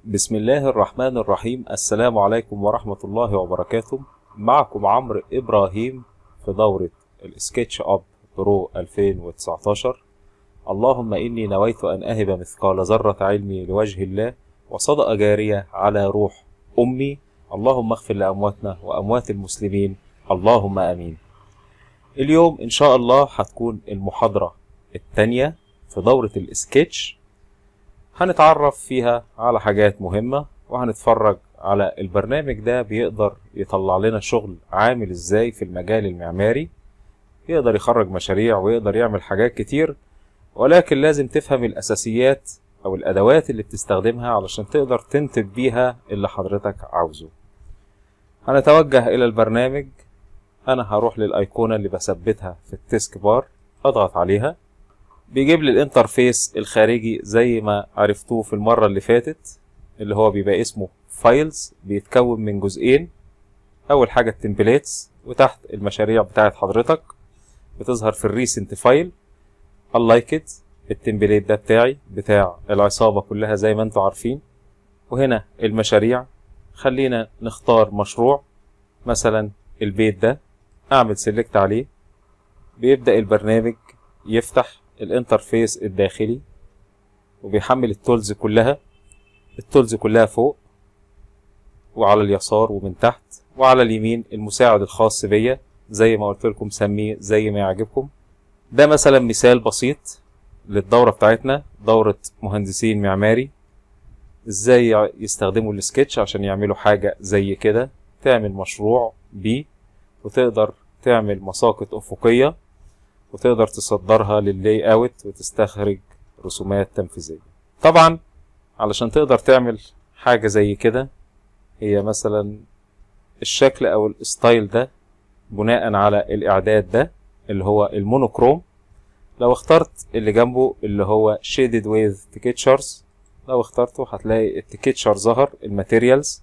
بسم الله الرحمن الرحيم السلام عليكم ورحمة الله وبركاته معكم عمرو إبراهيم في دورة السكتش أب برو 2019 اللهم إني نويت أن أهب مثقال ذرة علمي لوجه الله وصدقة جارية على روح أمي اللهم اغفر لأمواتنا وأموات المسلمين اللهم آمين اليوم إن شاء الله هتكون المحاضرة التانية في دورة السكتش هنتعرف فيها على حاجات مهمة وهنتفرج على البرنامج ده بيقدر يطلع لنا شغل عامل ازاي في المجال المعماري يقدر يخرج مشاريع ويقدر يعمل حاجات كتير ولكن لازم تفهم الأساسيات أو الأدوات اللي بتستخدمها علشان تقدر تنتج بيها اللي حضرتك عاوزه هنتوجه إلى البرنامج أنا هروح للأيقونة اللي بثبتها في التسك بار أضغط عليها بيجيب لي الانترفيس الخارجي زي ما عرفتوه في المرة اللي فاتت اللي هو بيبقى اسمه فايلز بيتكون من جزئين أول حاجة التمبليتس وتحت المشاريع بتاعت حضرتك بتظهر في الريسنت فايل unlike it التمبليت ده بتاعي بتاع العصابة كلها زي ما انتوا عارفين وهنا المشاريع خلينا نختار مشروع مثلا البيت ده اعمل سيلكت عليه بيبدأ البرنامج يفتح الانترفيس الداخلي وبيحمل التولز كلها التولز كلها فوق وعلى اليسار ومن تحت وعلى اليمين المساعد الخاص بيا زي ما قلت لكم سميه زي ما يعجبكم ده مثلا مثال بسيط للدورة بتاعتنا دورة مهندسين معماري ازاي يستخدموا السكتش عشان يعملوا حاجة زي كده تعمل مشروع بيه وتقدر تعمل مساقط أفقية وتقدر تصدرها لللاي اوت وتستخرج رسومات تنفيذية طبعا علشان تقدر تعمل حاجة زي كده هي مثلا الشكل او الستايل ده بناء على الاعداد ده اللي هو المونوكروم لو اخترت اللي جنبه اللي هو shaded with textures لو اخترته هتلاقي التكتشر ظهر الماتيريالز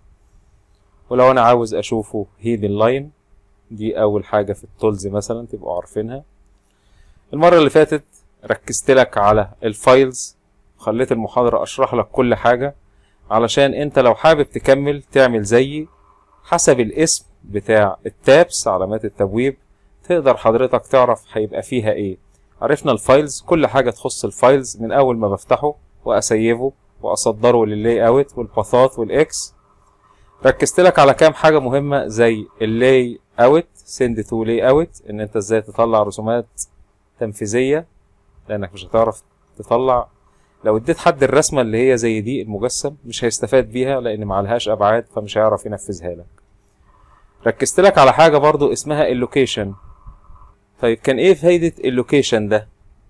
ولو انا عاوز اشوفه hidden line دي اول حاجة في التولز مثلا تبقوا عارفينها المرة اللي فاتت ركزت لك على الفايلز خليت المحاضرة اشرح لك كل حاجة علشان انت لو حابب تكمل تعمل زيي حسب الاسم بتاع التابس علامات التبويب تقدر حضرتك تعرف هيبقى فيها ايه عرفنا الفايلز كل حاجة تخص الفايلز من اول ما بفتحه واسيفه واصدره لللاي اوت والباثات والاكس ركزت لك على كام حاجة مهمة زي اللاي اوت سند تو لاي اوت ان انت ازاي تطلع رسومات تنفيذية لانك مش هتعرف تطلع لو اديت حد الرسمة اللي هي زي دي المجسم مش هيستفاد بيها لان معلهاش ابعاد فمش هيعرف ينفذها لك ركزت لك على حاجة برضو اسمها اللوكيشن طيب كان ايه فايدة اللوكيشن ده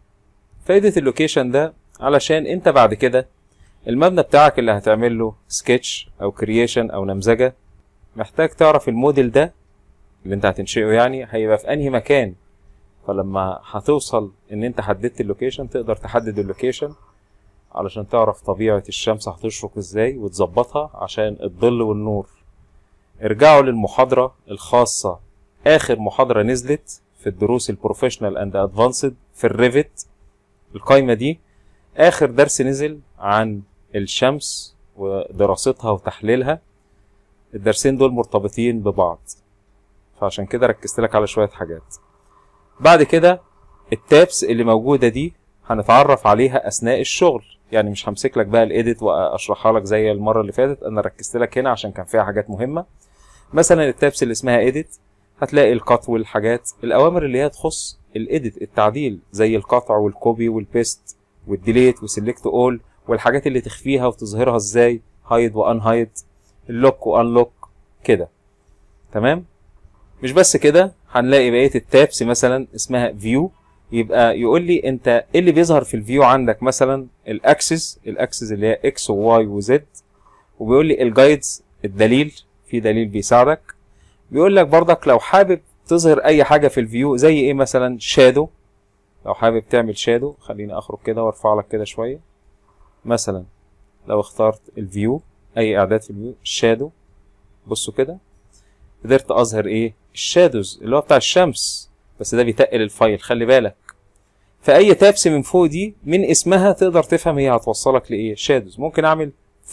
فايدة اللوكيشن ده علشان انت بعد كده المبنى بتاعك اللي هتعمل له سكتش او كرييشن او نمذجة محتاج تعرف الموديل ده اللي انت هتنشئه يعني هيبقى في انهي مكان فلما هتوصل ان انت حددت اللوكيشن تقدر تحدد اللوكيشن علشان تعرف طبيعة الشمس هتشرق ازاي وتظبطها عشان الظل والنور ارجعوا للمحاضرة الخاصة اخر محاضرة نزلت في الدروس البروفيشنال اند ادفانسد في الريفت القايمة دي اخر درس نزل عن الشمس ودراستها وتحليلها الدرسين دول مرتبطين ببعض فعشان كده ركزت لك على شوية حاجات بعد كده التابس اللي موجودة دي هنتعرف عليها اثناء الشغل يعني مش همسك لك بقى الايديت واشرحها لك زي المره اللي فاتت انا ركزت لك هنا عشان كان فيها حاجات مهمه مثلا التابس اللي اسمها ايديت هتلاقي القط والحاجات الاوامر اللي هي تخص الايديت التعديل زي القطع والكوبي والبيست والديليت وسيلكت اول والحاجات اللي تخفيها وتظهرها ازاي هايد وان هايد اللوك وان لوك كده تمام مش بس كده هنلاقي بقيه التابس مثلا اسمها فيو يبقى يقول لي انت ايه اللي بيظهر في الفيو عندك مثلا الاكسس الاكسس اللي هي اكس وواي وزد وبيقول لي الجايدز الدليل في دليل بيساعدك بيقول لك برضك لو حابب تظهر اي حاجه في الفيو زي ايه مثلا شادو لو حابب تعمل شادو خليني اخرج كده وارفع لك كده شويه مثلا لو اخترت الفيو اي اعداد في الفيو شادو بصوا كده قدرت اظهر ايه الشادوز اللي هو بتاع الشمس بس ده بيتقل الفايل خلي بالك فاي تابس من فوق دي من اسمها تقدر تفهم هي هتوصلك لايه شادوز ممكن اعمل فوج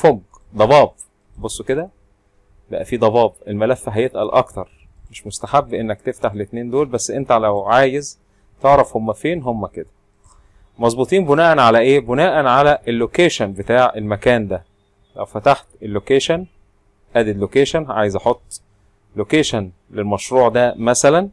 ضباب بصوا كده بقى في ضباب الملف هيتقل اكتر مش مستحب انك تفتح الاتنين دول بس انت لو عايز تعرف هما فين هما كده مظبوطين بناء على ايه بناء على اللوكيشن بتاع المكان ده لو فتحت اللوكيشن ادي اللوكيشن عايز احط لوكيشن للمشروع ده مثلا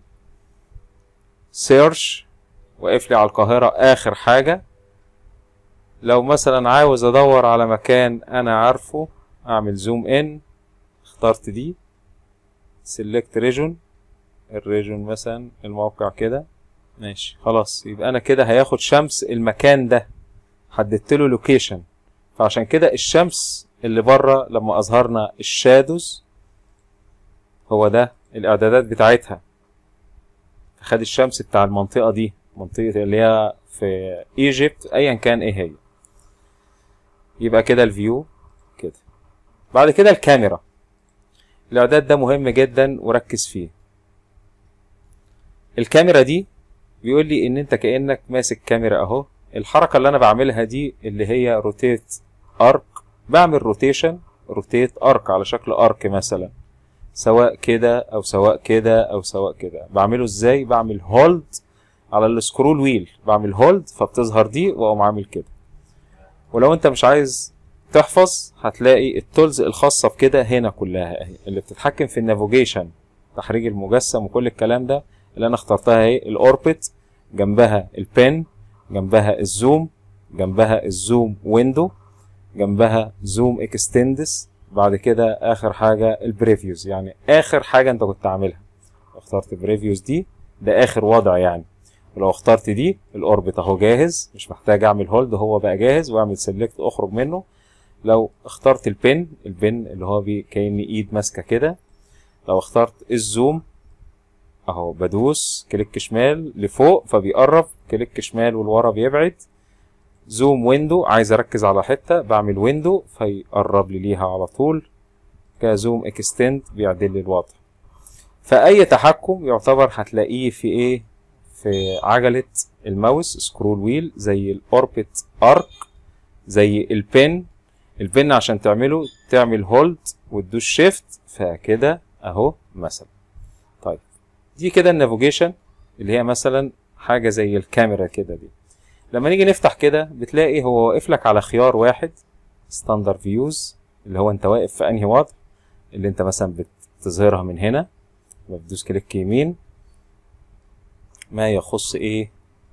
سيرش واقف لي على القاهرة اخر حاجة لو مثلا عاوز ادور على مكان انا عارفه اعمل زوم ان اخترت دي سيلكت ريجون الريجون مثلا الموقع كده ماشي خلاص يبقى انا كده هياخد شمس المكان ده حددت له لوكيشن فعشان كده الشمس اللي بره لما اظهرنا الشادوز هو ده الاعدادات بتاعتها خد الشمس بتاع المنطقه دي منطقه اللي هي في ايجيبت ايا كان ايه هي يبقى كده الفيو كده بعد كده الكاميرا الاعداد ده مهم جدا وركز فيه الكاميرا دي بيقول لي ان انت كانك ماسك كاميرا اهو الحركه اللي انا بعملها دي اللي هي روتيت ارك بعمل روتيشن روتيت ارك على شكل ارك مثلا سواء كده او سواء كده او سواء كده بعمله ازاي بعمل هولد على السكرول ويل بعمل هولد فبتظهر دي واقوم عامل كده ولو انت مش عايز تحفظ هتلاقي التولز الخاصة بكده هنا كلها اهي اللي بتتحكم في النافيجيشن تحريج المجسم وكل الكلام ده اللي انا اخترتها اهي الاوربت جنبها البن جنبها الزوم جنبها الزوم ويندو جنبها زوم اكستندس بعد كده اخر حاجة البريفيوز يعني اخر حاجة انت كنت عاملها اخترت بريفيوز دي ده اخر وضع يعني ولو اخترت دي الاوربت اهو جاهز مش محتاج اعمل هولد هو بقى جاهز واعمل سيلكت اخرج منه لو اخترت البن البن اللي هو بي كأن ايد ماسكه كده لو اخترت الزوم اهو بدوس كليك شمال لفوق فبيقرب كليك شمال والورا بيبعد زوم ويندو عايز اركز على حته بعمل ويندو فيقرب لي ليها على طول كزوم اكستند بيعدل لي الوضع فاي تحكم يعتبر هتلاقيه في ايه في عجله الماوس سكرول ويل زي الاوربت ارك زي البن البن عشان تعمله تعمل هولد وتدوس شيفت فكده اهو مثلا طيب دي كده النافيجيشن اللي هي مثلا حاجه زي الكاميرا كده دي لما نيجي نفتح كده بتلاقي هو واقف لك على خيار واحد ستاندر فيوز اللي هو انت واقف في انهي وضع اللي انت مثلا بتظهرها من هنا بتدوس كليك يمين ما يخص ايه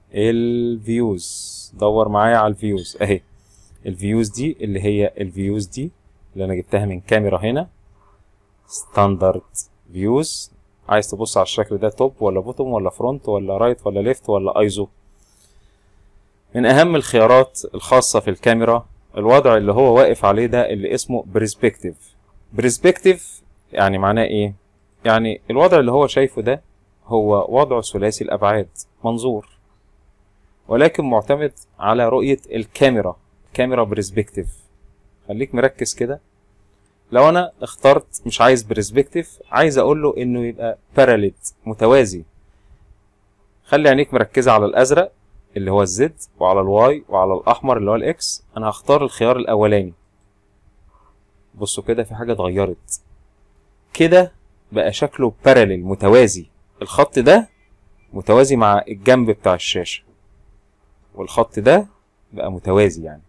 الفيوز دور معايا على الفيوز اهي الفيوز دي اللي هي الفيوز دي اللي انا جبتها من كاميرا هنا ستاندرد فيوز عايز تبص على الشكل ده توب ولا بوتوم ولا فرونت ولا رايت ولا ليفت ولا ايزو من اهم الخيارات الخاصة في الكاميرا الوضع اللي هو واقف عليه ده اللي اسمه برسبكتيف برسبكتيف يعني معناه ايه يعني الوضع اللي هو شايفه ده هو وضع ثلاثي الابعاد منظور ولكن معتمد على رؤية الكاميرا كاميرا برسبكتيف خليك مركز كده لو انا اخترت مش عايز برسبكتيف عايز اقول له انه يبقى باراليل متوازي خلي عينيك مركزة على الازرق اللي هو الزد وعلى الواي وعلى الاحمر اللي هو الاكس انا هختار الخيار الاولاني بصوا كده في حاجة اتغيرت كده بقى شكله باراليل متوازي الخط ده متوازي مع الجنب بتاع الشاشة والخط ده بقى متوازي يعني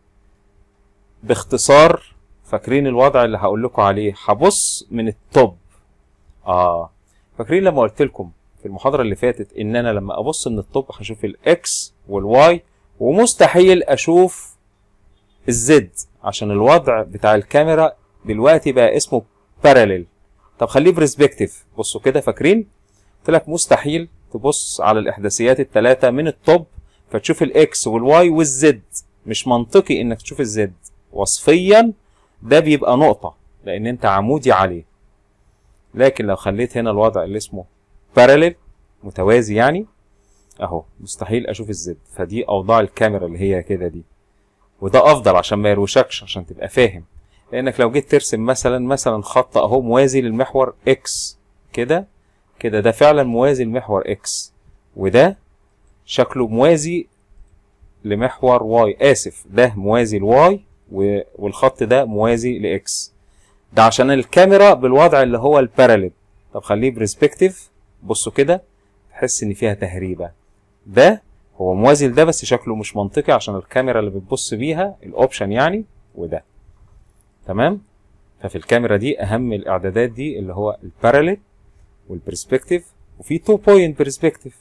باختصار فاكرين الوضع اللي هقول لكم عليه هبص من التوب اه فاكرين لما قلت لكم في المحاضرة اللي فاتت ان انا لما ابص من التوب هشوف الاكس والواي ومستحيل اشوف الزد عشان الوضع بتاع الكاميرا دلوقتي بقى اسمه باراليل طب خليه برسبكتيف بصوا كده فاكرين قلت لك مستحيل تبص على الاحداثيات الثلاثه من التوب فتشوف الاكس والواي والزد مش منطقي انك تشوف الزد وصفيا ده بيبقى نقطه لان انت عمودي عليه لكن لو خليت هنا الوضع اللي اسمه باراليل متوازي يعني اهو مستحيل اشوف الزد فدي اوضاع الكاميرا اللي هي كده دي وده افضل عشان ما يروشكش عشان تبقى فاهم لانك لو جيت ترسم مثلا مثلا خط اهو موازي للمحور اكس كده كده ده فعلا موازي لمحور اكس وده شكله موازي لمحور واي اسف ده موازي لواي و- والخط ده موازي لاكس ده عشان الكاميرا بالوضع اللي هو الباراليل طب خليه برسبكتيف بصوا كده تحس ان فيها تهريبه ده هو موازي لده بس شكله مش منطقي عشان الكاميرا اللي بتبص بيها الاوبشن يعني وده تمام ففي الكاميرا دي اهم الاعدادات دي اللي هو الباراليل والبرسبكتيف وفي 2 بوينت برسبكتيف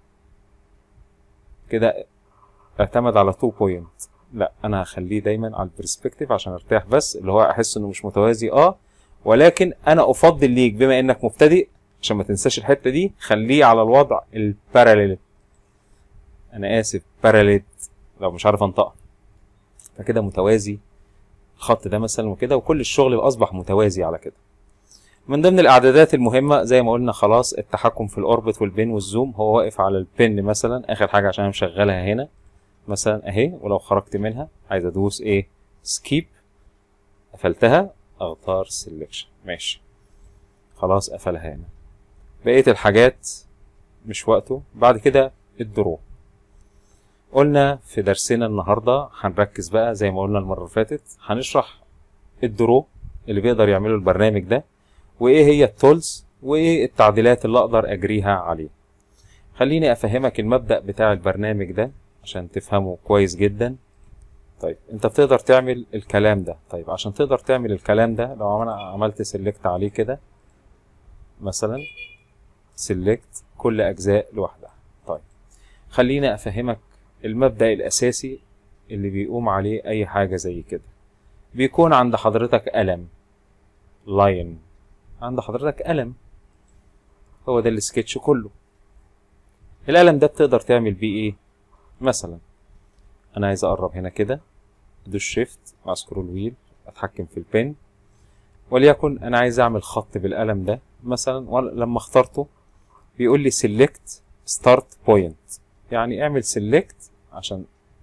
كده اعتمد على 2 بوينت لا انا هخليه دايما على البرسبكتيف عشان ارتاح بس اللي هو احس انه مش متوازي اه ولكن انا افضل ليك بما انك مبتدئ عشان ما تنساش الحته دي خليه على الوضع الباراليل انا اسف باراليل لو مش عارف انطقها فكده متوازي الخط ده مثلا وكده وكل الشغل اصبح متوازي على كده من ضمن الاعدادات المهمه زي ما قلنا خلاص التحكم في الاوربت والبين والزوم هو واقف على البن مثلا اخر حاجه عشان انا مشغلها هنا مثلا اهي ولو خرجت منها عايز ادوس ايه سكيب قفلتها اختار سيلكشن ماشي خلاص قفلها هنا بقيه الحاجات مش وقته بعد كده الدرو قلنا في درسنا النهارده هنركز بقى زي ما قلنا المره اللي فاتت هنشرح الدرو اللي بيقدر يعمله البرنامج ده وايه هي التولز وايه التعديلات اللي اقدر اجريها عليه خليني افهمك المبدأ بتاع البرنامج ده عشان تفهمه كويس جدا طيب انت بتقدر تعمل الكلام ده طيب عشان تقدر تعمل الكلام ده لو انا عملت سيلكت عليه كده مثلا سيلكت كل اجزاء لوحدها طيب خليني افهمك المبدأ الاساسي اللي بيقوم عليه اي حاجة زي كده بيكون عند حضرتك قلم لاين عند حضرتك قلم هو ده السكتش كله القلم ده بتقدر تعمل بيه ايه مثلا انا عايز اقرب هنا كده ادوس شيفت مع سكرول ويل اتحكم في البن وليكن انا عايز اعمل خط بالقلم ده مثلا لما اخترته بيقول لي سيلكت ستارت بوينت يعني اعمل سيلكت عشان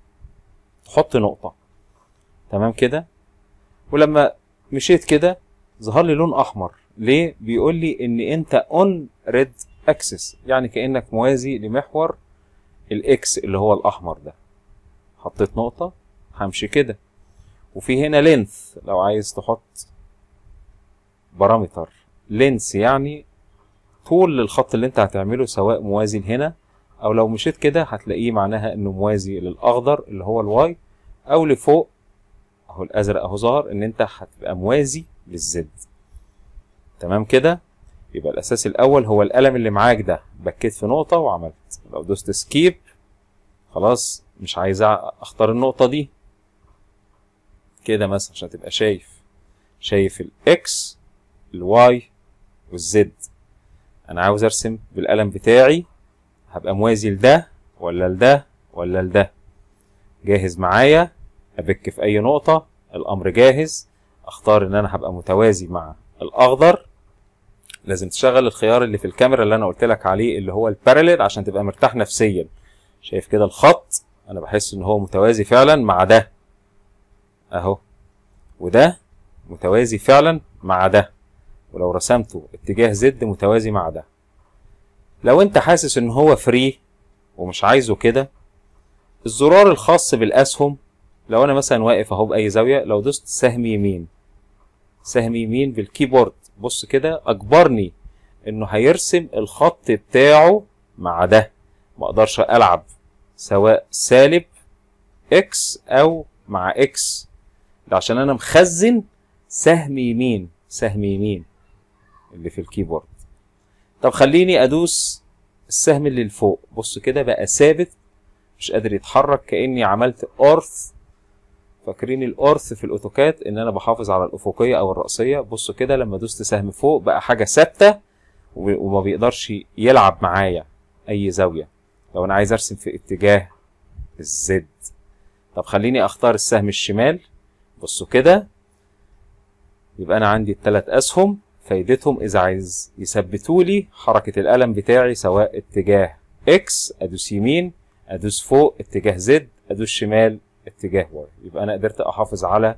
تحط نقطة تمام كده ولما مشيت كده ظهر لي لون احمر ليه بيقول لي ان انت اون ريد اكسس يعني كانك موازي لمحور الاكس اللي هو الاحمر ده حطيت نقطة همشي كده وفي هنا لينث لو عايز تحط بارامتر لينس يعني طول للخط اللي انت هتعمله سواء موازي لهنا او لو مشيت كده هتلاقيه معناها انه موازي للاخضر اللي هو الواي او لفوق اهو الازرق اهو ظهر ان انت هتبقى موازي للزد تمام كده يبقى الاساس الاول هو القلم اللي معاك ده بكيت في نقطه وعملت لو دوست سكيب خلاص مش عايز اختار النقطه دي كده مثلا عشان تبقى شايف شايف الاكس الواي والزد انا عاوز ارسم بالقلم بتاعي هبقى موازي لده ولا لده ولا لده جاهز معايا ابك في اي نقطه الامر جاهز اختار ان انا هبقى متوازي مع الاخضر لازم تشغل الخيار اللي في الكاميرا اللي انا قلت لك عليه اللي هو الباراليل عشان تبقى مرتاح نفسيا شايف كده الخط انا بحس ان هو متوازي فعلا مع ده اهو وده متوازي فعلا مع ده ولو رسمته اتجاه زد متوازي مع ده لو انت حاسس ان هو فري ومش عايزه كده الزرار الخاص بالاسهم لو انا مثلا واقف اهو باي زاويه لو دوست سهم يمين سهم يمين بالكيبورد بص كده اجبرني انه هيرسم الخط بتاعه مع ده ما اقدرش العب سواء سالب اكس او اكس اكس ده عشان انا مخزن سهم يمين سهم يمين اللي في الكيبورد طب خليني ادوس السهم اللي لفوق بص كده بقى ثابت مش قادر يتحرك كاني عملت اورث فاكرين الاورث في الاوتوكاد ان انا بحافظ على الافقيه او الراسيه بصوا كده لما دوست سهم فوق بقى حاجه ثابته وما بيقدرش يلعب معايا اي زاويه لو انا عايز ارسم في اتجاه الزد طب خليني اختار السهم الشمال بصوا كده يبقى انا عندي الثلاث اسهم فايدتهم اذا عايز يثبتوا لي حركه القلم بتاعي سواء اتجاه اكس ادوس يمين ادوس فوق اتجاه زد ادوس شمال اتجاه واي يبقى انا قدرت احافظ على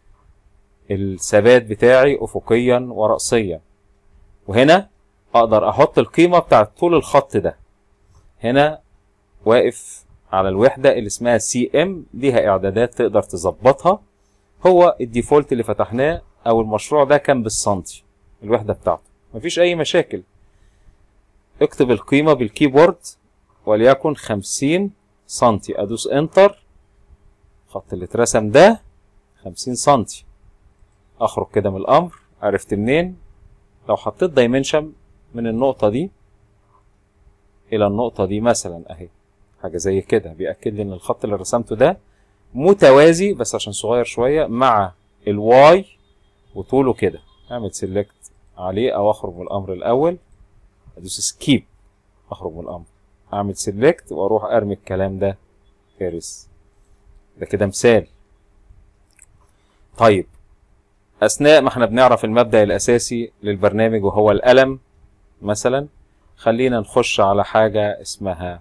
الثبات بتاعي افقيا وراسيا وهنا اقدر احط القيمه بتاعت طول الخط ده هنا واقف على الوحده اللي اسمها سي ام ليها اعدادات تقدر تظبطها هو الديفولت اللي فتحناه او المشروع ده كان بالسنتي الوحده بتاعته مفيش اي مشاكل اكتب القيمه بالكيبورد وليكن 50 سنتي ادوس انتر الخط اللي اترسم ده 50 سنتي اخرج كده من الامر عرفت منين لو حطيت دايمنشن من النقطة دي إلى النقطة دي مثلا أهي حاجة زي كده بيأكد لي إن الخط اللي رسمته ده متوازي بس عشان صغير شوية مع الواي وطوله كده أعمل سيلكت عليه أو أخرج من الأمر الأول أدوس سكيب أخرج من الأمر أعمل سيلكت وأروح أرمي الكلام ده فارس ده كده مثال طيب أثناء ما احنا بنعرف المبدأ الأساسي للبرنامج وهو القلم مثلا خلينا نخش على حاجة اسمها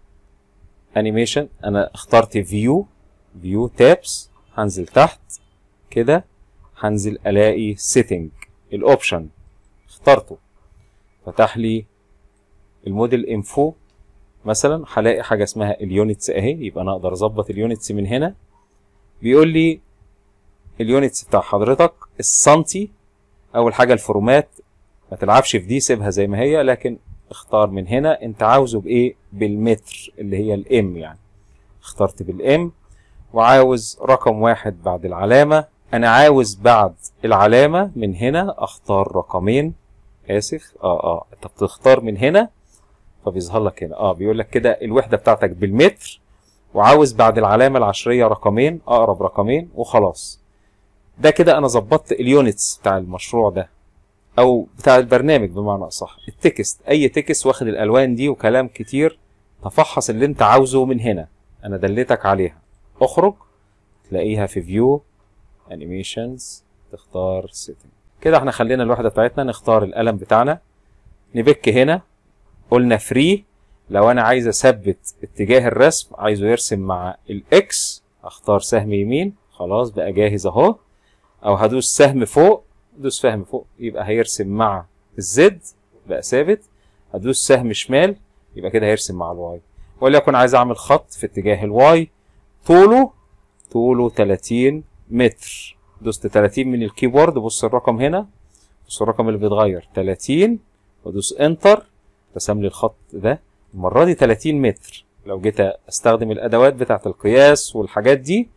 انيميشن انا اخترت فيو فيو تابس هنزل تحت كده هنزل الاقي سيتنج الاوبشن اخترته فتح لي الموديل انفو مثلا هلاقي حاجه اسمها اليونتس اهي يبقى انا اقدر اظبط اليونتس من هنا بيقول لي اليونتس بتاع حضرتك السنتي اول حاجه الفورمات ما تلعبش في دي سيبها زي ما هي لكن اختار من هنا انت عاوزه بايه بالمتر اللي هي الام يعني اخترت بالام وعاوز رقم واحد بعد العلامة انا عاوز بعد العلامة من هنا اختار رقمين اسف اه اه انت بتختار من هنا فبيظهر لك هنا اه بيقول لك كده الوحدة بتاعتك بالمتر وعاوز بعد العلامة العشرية رقمين اقرب رقمين وخلاص ده كده انا ظبطت اليونتس بتاع المشروع ده او بتاع البرنامج بمعنى اصح التكست اي تكست واخد الالوان دي وكلام كتير تفحص اللي انت عاوزه من هنا انا دليتك عليها اخرج تلاقيها في فيو انيميشنز تختار سيتنج كده احنا خلينا الوحده بتاعتنا نختار القلم بتاعنا نبك هنا قلنا فري لو انا عايز اثبت اتجاه الرسم عايزه يرسم مع الاكس اختار سهم يمين خلاص بقى جاهز اهو او هدوس سهم فوق دوس سهم فوق يبقى هيرسم مع الزد بقى ثابت هدوس سهم شمال يبقى كده هيرسم مع الواي وليكن عايز اعمل خط في اتجاه الواي طوله طوله 30 متر دوست 30 من الكيبورد بص الرقم هنا بص الرقم اللي بيتغير 30 وادوس انتر رسم لي الخط ده المره دي 30 متر لو جيت استخدم الادوات بتاعه القياس والحاجات دي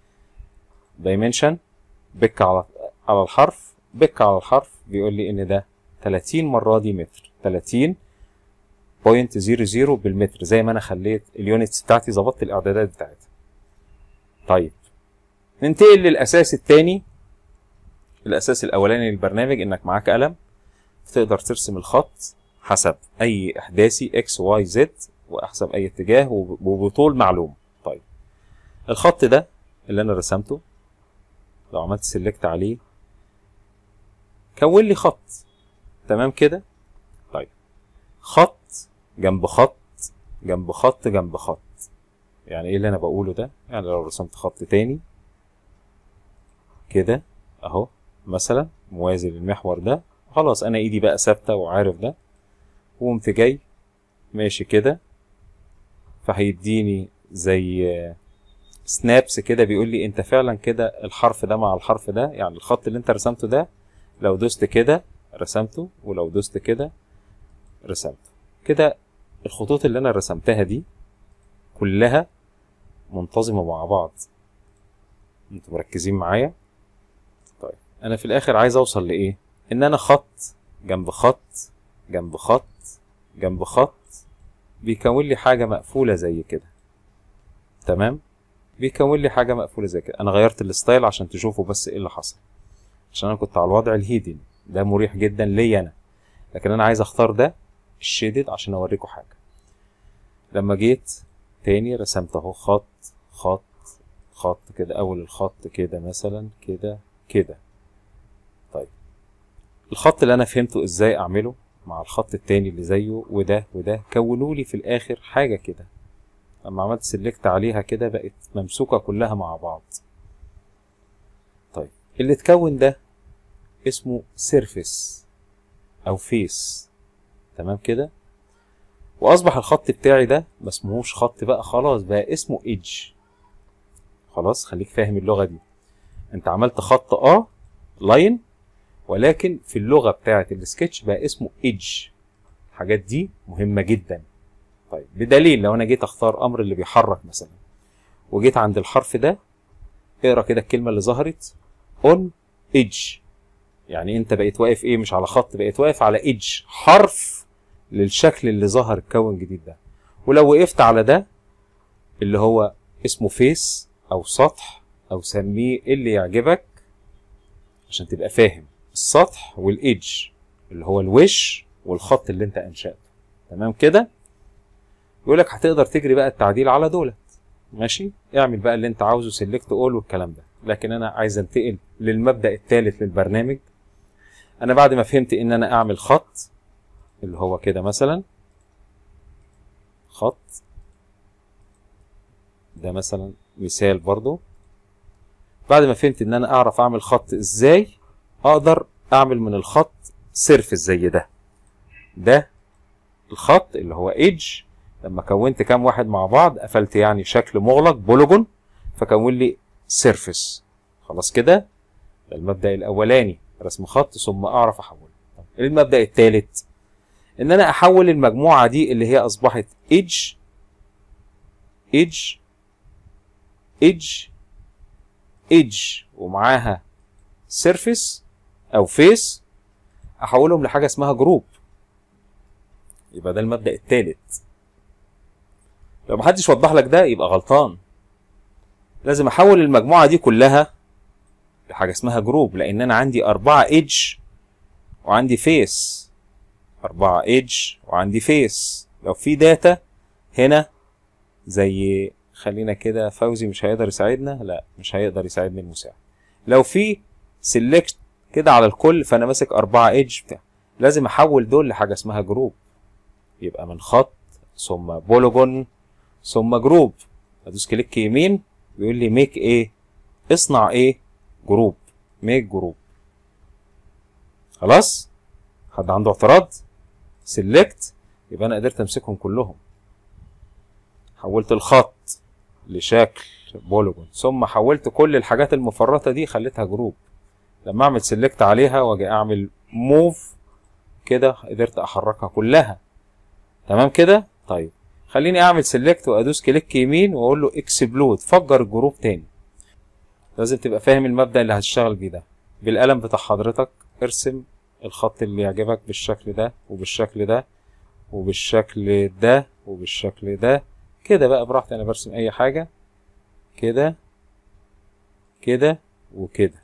دايمنشن بك على على الحرف بك على الحرف بيقول لي ان ده 30 مره دي متر 30 بوينت زيرو زيرو بالمتر زي ما انا خليت اليونتس بتاعتي ظبطت الاعدادات بتاعتها طيب ننتقل للاساس الثاني الاساس الاولاني للبرنامج انك معاك قلم تقدر ترسم الخط حسب اي احداثي اكس واي زد واحسب اي اتجاه وبطول معلوم طيب الخط ده اللي انا رسمته لو عملت سيلكت عليه كون لي خط تمام كده طيب خط جنب خط جنب خط جنب خط يعني ايه اللي انا بقوله ده يعني لو رسمت خط تاني كده اهو مثلا موازي للمحور ده خلاص انا ايدي بقى ثابته وعارف ده وقمت جاي ماشي كده فهيديني زي سنابس كده بيقول لي انت فعلا كده الحرف ده مع الحرف ده يعني الخط اللي انت رسمته ده لو دوست كده رسمته ولو دوست كده رسمته كده الخطوط اللي انا رسمتها دي كلها منتظمة مع بعض انتوا مركزين معايا طيب انا في الاخر عايز اوصل لايه ان انا خط جنب خط جنب خط جنب خط بيكون لي حاجة مقفولة زي كده تمام بيكون لي حاجة مقفولة زي كده انا غيرت الستايل عشان تشوفوا بس ايه اللي حصل عشان انا كنت على الوضع الهيدن ده مريح جدا ليا انا لكن انا عايز اختار ده الشيدد عشان اوريكم حاجة لما جيت تاني رسمت اهو خط خط خط كده اول الخط كده مثلا كده كده طيب الخط اللي انا فهمته ازاي اعمله مع الخط التاني اللي زيه وده وده كونوا لي في الاخر حاجه كده لما عملت سيلكت عليها كده بقت ممسوكه كلها مع بعض طيب اللي اتكون ده اسمه سيرفيس او فيس تمام كده واصبح الخط بتاعي ده ما اسمهوش خط بقى خلاص بقى اسمه ايدج خلاص خليك فاهم اللغه دي انت عملت خط اه لاين ولكن في اللغه بتاعه السكتش بقى اسمه ايدج الحاجات دي مهمه جدا طيب بدليل لو انا جيت اختار امر اللي بيحرك مثلا وجيت عند الحرف ده اقرا كده الكلمه اللي ظهرت اون ايدج يعني انت بقيت واقف ايه مش على خط بقيت واقف على ايدج حرف للشكل اللي ظهر اتكون جديد ده ولو وقفت على ده اللي هو اسمه فيس او سطح او سميه اللي يعجبك عشان تبقى فاهم السطح والايدج اللي هو الوش والخط اللي انت انشأته تمام كده يقول لك هتقدر تجري بقى التعديل على دولت ماشي اعمل بقى اللي انت عاوزه سيلكت اول والكلام ده لكن انا عايز انتقل للمبدأ الثالث للبرنامج انا بعد ما فهمت ان انا اعمل خط اللي هو كده مثلا خط ده مثلا مثال برضو بعد ما فهمت ان انا اعرف اعمل خط ازاي اقدر اعمل من الخط سيرفس زي ده ده الخط اللي هو ايدج لما كونت كام واحد مع بعض قفلت يعني شكل مغلق بولوجون فكون لي سيرفس خلاص كده ده المبدأ الاولاني رسم خط ثم اعرف احوله طب إيه المبدأ الثالث ان انا احول المجموعة دي اللي هي اصبحت ايدج ايدج ايدج ايدج ومعاها سيرفيس او فيس احولهم لحاجه اسمها جروب يبقى ده المبدا الثالث لو محدش وضح لك ده يبقى غلطان لازم احول المجموعه دي كلها لحاجه اسمها جروب لان انا عندي اربعه ايدج وعندي فيس اربعه ايدج وعندي فيس لو في داتا هنا زي خلينا كده فوزي مش هيقدر يساعدنا لا مش هيقدر يساعدني المساعد لو في سيلكت كده على الكل فانا ماسك أربعة ايدج بتاع لازم احول دول لحاجه اسمها جروب يبقى من خط ثم بولوجون ثم جروب ادوس كليك يمين بيقول لي ميك ايه اصنع ايه جروب ميك جروب خلاص حد عنده اعتراض سيلكت يبقى انا قدرت امسكهم كلهم حولت الخط لشكل بوليجون ثم حولت كل الحاجات المفرطه دي خليتها جروب لما اعمل سيلكت عليها واجي اعمل موف كده قدرت احركها كلها تمام كده طيب خليني اعمل سيلكت وادوس كليك يمين واقول له اكسبلود فجر الجروب تاني لازم تبقى فاهم المبدأ اللي هتشتغل بيه ده بالقلم بتاع حضرتك ارسم الخط اللي يعجبك بالشكل ده وبالشكل ده وبالشكل ده وبالشكل ده كده بقى براحتي انا برسم اي حاجة كده كده وكده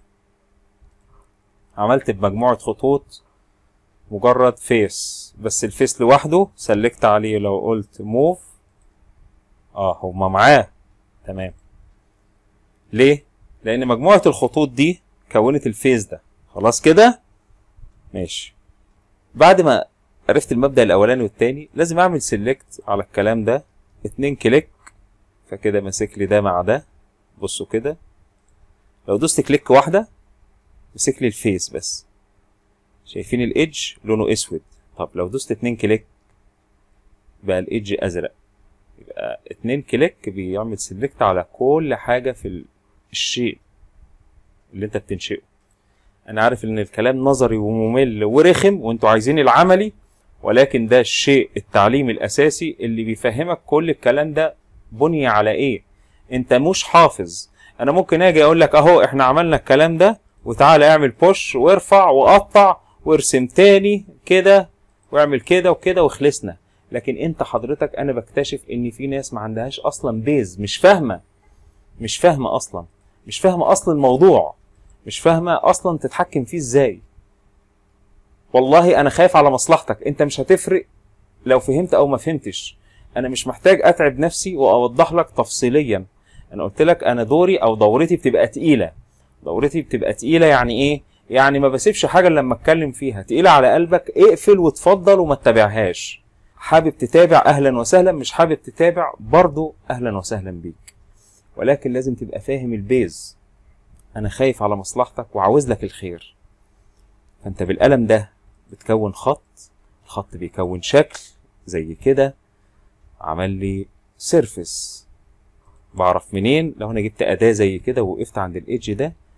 عملت بمجموعة خطوط مجرد فيس بس الفيس لوحده سلكت عليه لو قلت موف اه هما معاه تمام ليه لان مجموعة الخطوط دي كونت الفيس ده خلاص كده ماشي بعد ما عرفت المبدأ الاولاني والتاني لازم اعمل سيلكت على الكلام ده اتنين كليك فكده ماسك لي ده مع ده بصوا كده لو دوست كليك واحدة مسك لي الفيس بس شايفين الايدج لونه اسود طب لو دوست اتنين كليك بقى الايدج ازرق يبقى اتنين كليك بيعمل سيلكت على كل حاجة في الشيء اللي انت بتنشئه انا عارف ان الكلام نظري وممل ورخم وانتوا عايزين العملي ولكن ده الشيء التعليمي الاساسي اللي بيفهمك كل الكلام ده بني على ايه انت مش حافظ انا ممكن اجي اقول لك اهو احنا عملنا الكلام ده وتعالى اعمل بوش وارفع وقطع وارسم تاني كده واعمل كده وكده وخلصنا لكن انت حضرتك انا بكتشف ان في ناس ما عندهاش اصلا بيز مش فاهمه مش فاهمه اصلا مش فاهمه اصل الموضوع مش فاهمه اصلا تتحكم فيه ازاي والله انا خايف على مصلحتك انت مش هتفرق لو فهمت او ما فهمتش انا مش محتاج اتعب نفسي واوضح لك تفصيليا انا قلت لك انا دوري او دورتي بتبقى تقيله دورتي بتبقى تقيله يعني ايه يعني ما بسيبش حاجه لما اتكلم فيها تقيله على قلبك اقفل وتفضل وما تتابعهاش حابب تتابع اهلا وسهلا مش حابب تتابع برضو اهلا وسهلا بيك ولكن لازم تبقى فاهم البيز انا خايف على مصلحتك وعاوز لك الخير فانت بالقلم ده بتكون خط الخط بيكون شكل زي كده عمل لي سيرفس بعرف منين لو انا جبت اداه زي كده ووقفت عند الايدج ده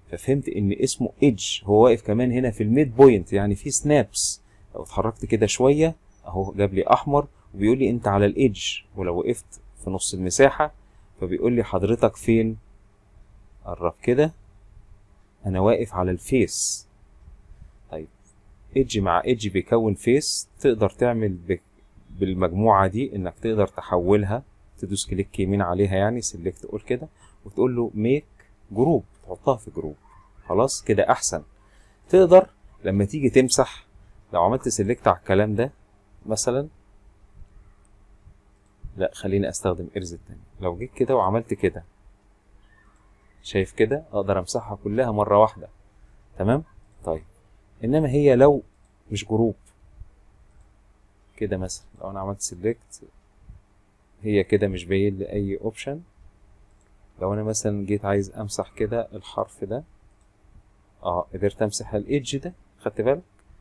ففهمت ان اسمه ايدج هو واقف كمان هنا في الميد بوينت يعني في سنابس لو اتحركت كده شويه اهو جاب لي احمر وبيقول لي انت على الايدج ولو وقفت في نص المساحه فبيقول لي حضرتك فين قرب كده انا واقف على الفيس طيب ايدج مع ايدج بيكون فيس تقدر تعمل ب... بالمجموعه دي انك تقدر تحولها تدوس كليك يمين عليها يعني سيلكت تقول كده وتقول له ميك جروب تحطها في جروب خلاص كده احسن تقدر لما تيجي تمسح لو عملت سيلكت على الكلام ده مثلا لا خليني استخدم ارز التاني لو جيت كده وعملت كده شايف كده اقدر امسحها كلها مرة واحدة تمام طيب انما هي لو مش جروب كده مثلا لو انا عملت سيلكت هي كده مش باين لي اي اوبشن لو انا مثلا جيت عايز امسح كده الحرف ده اه قدرت امسح الايدج ده خدت بالك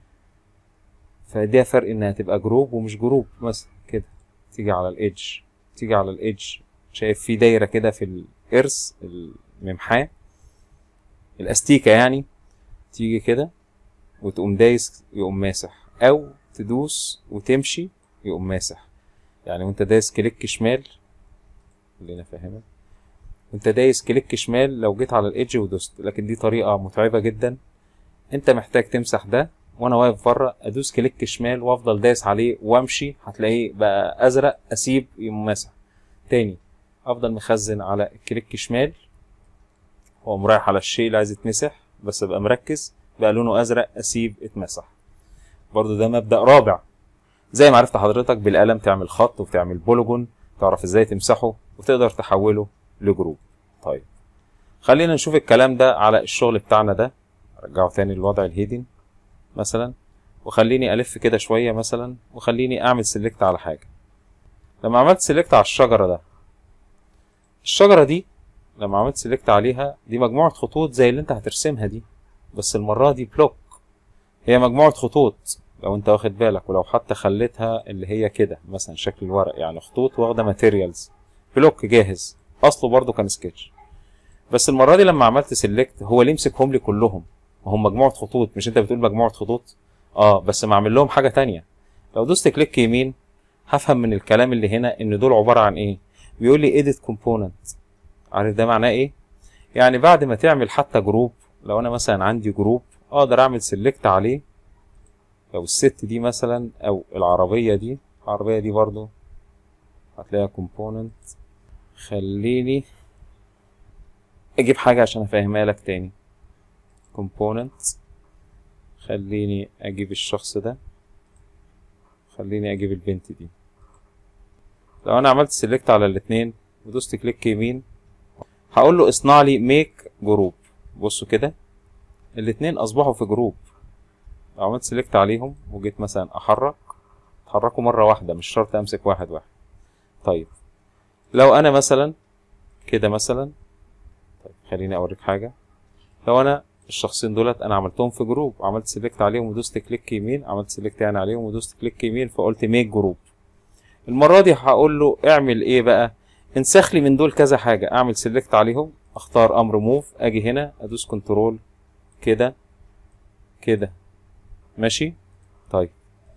فده فرق انها تبقى جروب ومش جروب مثلا كده تيجي على الايدج تيجي على الايدج شايف في دايره كده في الارث الممحاه الاستيكه يعني تيجي كده وتقوم دايس يقوم ماسح او تدوس وتمشي يقوم ماسح يعني وانت دايس كليك شمال خلينا فاهمك وانت دايس كليك شمال لو جيت على الايدج ودوست لكن دي طريقه متعبه جدا انت محتاج تمسح ده وانا واقف بره ادوس كليك شمال وافضل دايس عليه وامشي هتلاقيه بقى ازرق اسيب يقوم ماسح تاني افضل مخزن على الكليك شمال هو رايح على الشيء اللي عايز يتمسح بس ابقى مركز بقى لونه ازرق اسيب اتمسح برضو ده مبدا رابع زي ما عرفت حضرتك بالقلم تعمل خط وتعمل بولوجون تعرف ازاي تمسحه وتقدر تحوله لجروب طيب خلينا نشوف الكلام ده على الشغل بتاعنا ده ارجعه تاني للوضع الهيدن مثلا وخليني الف كده شويه مثلا وخليني اعمل سيلكت على حاجه لما عملت سيلكت على الشجره ده الشجره دي لما عملت سيلكت عليها دي مجموعه خطوط زي اللي انت هترسمها دي بس المره دي بلوك هي مجموعه خطوط لو انت واخد بالك ولو حتى خليتها اللي هي كده مثلا شكل الورق يعني خطوط واخده ماتيريالز بلوك جاهز اصله برضو كان سكتش بس المره دي لما عملت سيلكت هو اللي يمسكهم لي كلهم هم مجموعه خطوط مش انت بتقول مجموعه خطوط اه بس ما اعمل لهم حاجه تانية لو دوست كليك يمين هفهم من الكلام اللي هنا ان دول عباره عن ايه بيقول لي edit component عارف ده معناه ايه يعني بعد ما تعمل حتى جروب لو انا مثلا عندي جروب اقدر اعمل سيلكت عليه لو الست دي مثلا او العربيه دي العربيه دي برضو هتلاقيها component خليني اجيب حاجة عشان افهمها لك تاني component خليني اجيب الشخص ده خليني اجيب البنت دي لو انا عملت سيلكت على الاتنين ودوست كليك يمين هقول له اصنع لي ميك جروب بصوا كده الاتنين اصبحوا في جروب لو عملت سيلكت عليهم وجيت مثلا احرك اتحركوا مرة واحدة مش شرط امسك واحد واحد طيب لو انا مثلا كده مثلا طيب خليني اوريك حاجه لو انا الشخصين دولت انا عملتهم في جروب عملت سيلكت عليهم ودوست كليك يمين عملت سيلكت يعني عليهم ودوست كليك يمين فقلت ميك جروب المره دي هقول له اعمل ايه بقى انسخ لي من دول كذا حاجه اعمل سيلكت عليهم اختار امر موف اجي هنا ادوس كنترول كده كده ماشي طيب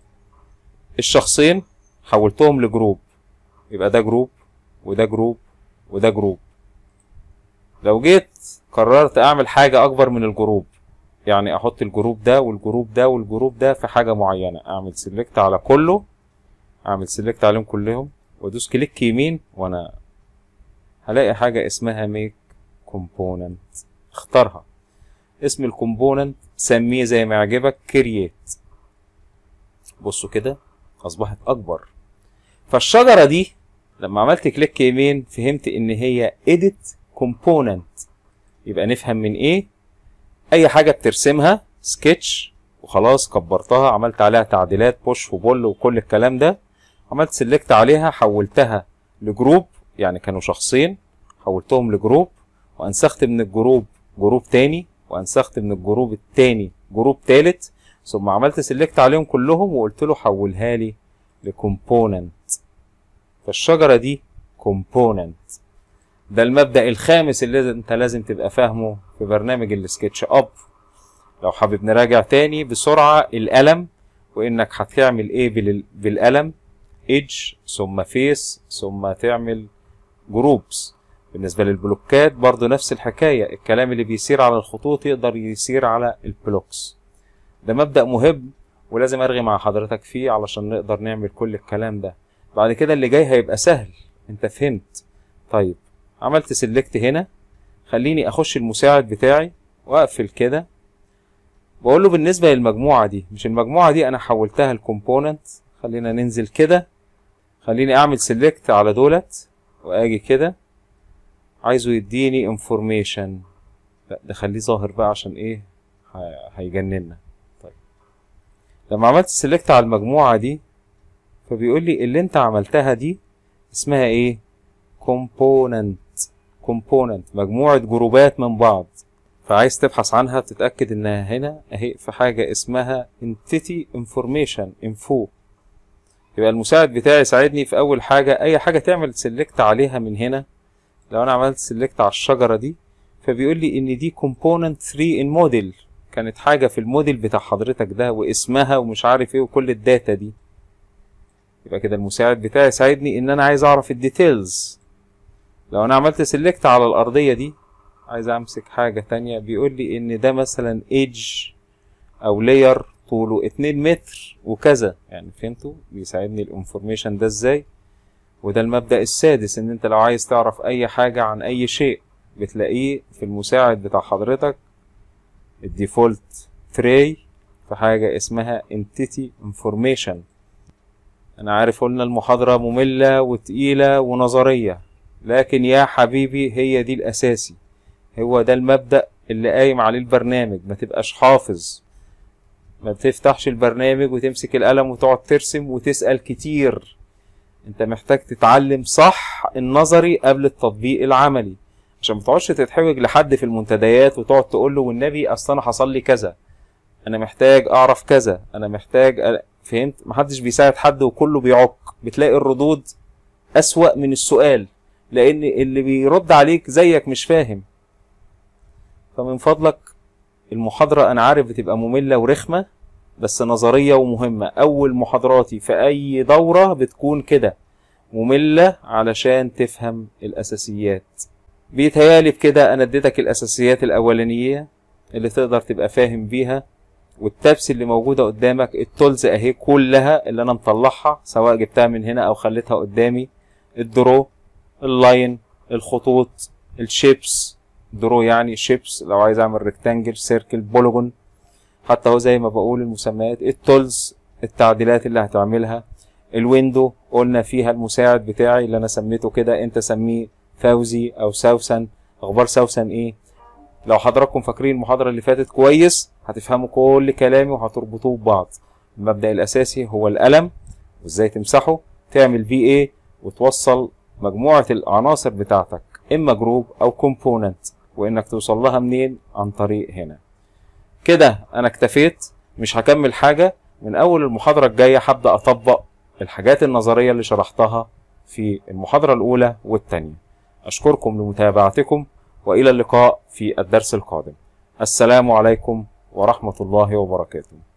الشخصين حولتهم لجروب يبقى ده جروب وده جروب وده جروب لو جيت قررت اعمل حاجة اكبر من الجروب يعني احط الجروب ده والجروب ده والجروب ده في حاجة معينة اعمل سيلكت على كله اعمل سيلكت عليهم كلهم وادوس كليك يمين وانا هلاقي حاجة اسمها ميك كومبوننت اختارها اسم الكومبوننت سميه زي ما يعجبك كرييت بصوا كده اصبحت اكبر فالشجرة دي لما عملت كليك يمين فهمت ان هي edit component يبقى نفهم من ايه اي حاجة بترسمها سكتش وخلاص كبرتها عملت عليها تعديلات بوش وبول وكل الكلام ده عملت سيلكت عليها حولتها لجروب يعني كانوا شخصين حولتهم لجروب وانسخت من الجروب جروب تاني وانسخت من الجروب التاني جروب تالت ثم عملت سيلكت عليهم كلهم وقلت له حولها لي لكومبوننت فالشجرة دي كومبوننت ده المبدأ الخامس اللي انت لازم تبقى فاهمه في برنامج السكتش اب لو حابب نراجع تاني بسرعة القلم وانك هتعمل ايه بال- بالقلم ايدج ثم فيس ثم تعمل جروبس بالنسبة للبلوكات برضو نفس الحكاية الكلام اللي بيسير على الخطوط يقدر يسير على البلوكس ده مبدأ مهم ولازم ارغي مع حضرتك فيه علشان نقدر نعمل كل الكلام ده بعد كده اللي جاي هيبقى سهل انت فهمت طيب عملت سيلكت هنا خليني اخش المساعد بتاعي واقفل كده بقول له بالنسبة للمجموعة دي مش المجموعة دي انا حولتها لكومبوننت خلينا ننزل كده خليني اعمل سيلكت على دولت واجي كده عايزه يديني انفورميشن لا ده خليه ظاهر بقى عشان ايه ه- هيجننا طيب لما عملت سيلكت على المجموعة دي فبيقول لي اللي انت عملتها دي اسمها ايه كومبوننت كومبوننت مجموعة جروبات من بعض فعايز تبحث عنها تتأكد انها هنا اهي في حاجة اسمها entity information info يبقى المساعد بتاعي يساعدني في اول حاجة اي حاجة تعمل سيلكت عليها من هنا لو انا عملت سيلكت على الشجرة دي فبيقول لي ان دي component 3 in model كانت حاجة في الموديل بتاع حضرتك ده واسمها ومش عارف ايه وكل الداتا دي يبقى كده المساعد بتاعي يساعدني ان انا عايز اعرف الديتيلز لو انا عملت سيلكت على الارضية دي عايز امسك حاجة تانية بيقول لي ان ده مثلا ايدج او لاير طوله 2 متر وكذا يعني فهمتوا بيساعدني الانفورميشن ده ازاي وده المبدأ السادس ان انت لو عايز تعرف اي حاجة عن اي شيء بتلاقيه في المساعد بتاع حضرتك الديفولت تري في حاجة اسمها entity information انا عارف قلنا المحاضرة مملة وتقيلة ونظرية لكن يا حبيبي هي دي الاساسي هو ده المبدأ اللي قايم عليه البرنامج ما تبقاش حافظ ما تفتحش البرنامج وتمسك القلم وتقعد ترسم وتسأل كتير انت محتاج تتعلم صح النظري قبل التطبيق العملي عشان ما تقعدش تتحوج لحد في المنتديات وتقعد تقول له والنبي اصل انا حصل لي كذا انا محتاج اعرف كذا انا محتاج أ... فهمت محدش بيساعد حد وكله بيعك بتلاقي الردود اسوأ من السؤال لان اللي بيرد عليك زيك مش فاهم فمن فضلك المحاضرة انا عارف بتبقى مملة ورخمة بس نظرية ومهمة اول محاضراتي في اي دورة بتكون كده مملة علشان تفهم الاساسيات بيتهيالي بكده انا اديتك الاساسيات الاولانية اللي تقدر تبقى فاهم بيها والتابس اللي موجودة قدامك التولز اهي كلها اللي انا مطلعها سواء جبتها من هنا او خليتها قدامي الدرو اللاين الخطوط الشيبس درو يعني شيبس لو عايز اعمل ريكتانجل سيركل بولوجون حتى هو زي ما بقول المسميات التولز التعديلات اللي هتعملها الويندو قلنا فيها المساعد بتاعي اللي انا سميته كده انت سميه فوزي او سوسن اخبار سوسن ايه لو حضراتكم فاكرين المحاضرة اللي فاتت كويس هتفهموا كل كلامي وهتربطوه ببعض المبدأ الأساسي هو القلم وازاي تمسحه تعمل بيه ايه وتوصل مجموعة العناصر بتاعتك اما جروب او كومبوننت وانك توصل لها منين عن طريق هنا كده انا اكتفيت مش هكمل حاجة من اول المحاضرة الجاية هبدأ اطبق الحاجات النظرية اللي شرحتها في المحاضرة الاولى والتانية اشكركم لمتابعتكم والى اللقاء في الدرس القادم السلام عليكم ورحمة الله وبركاته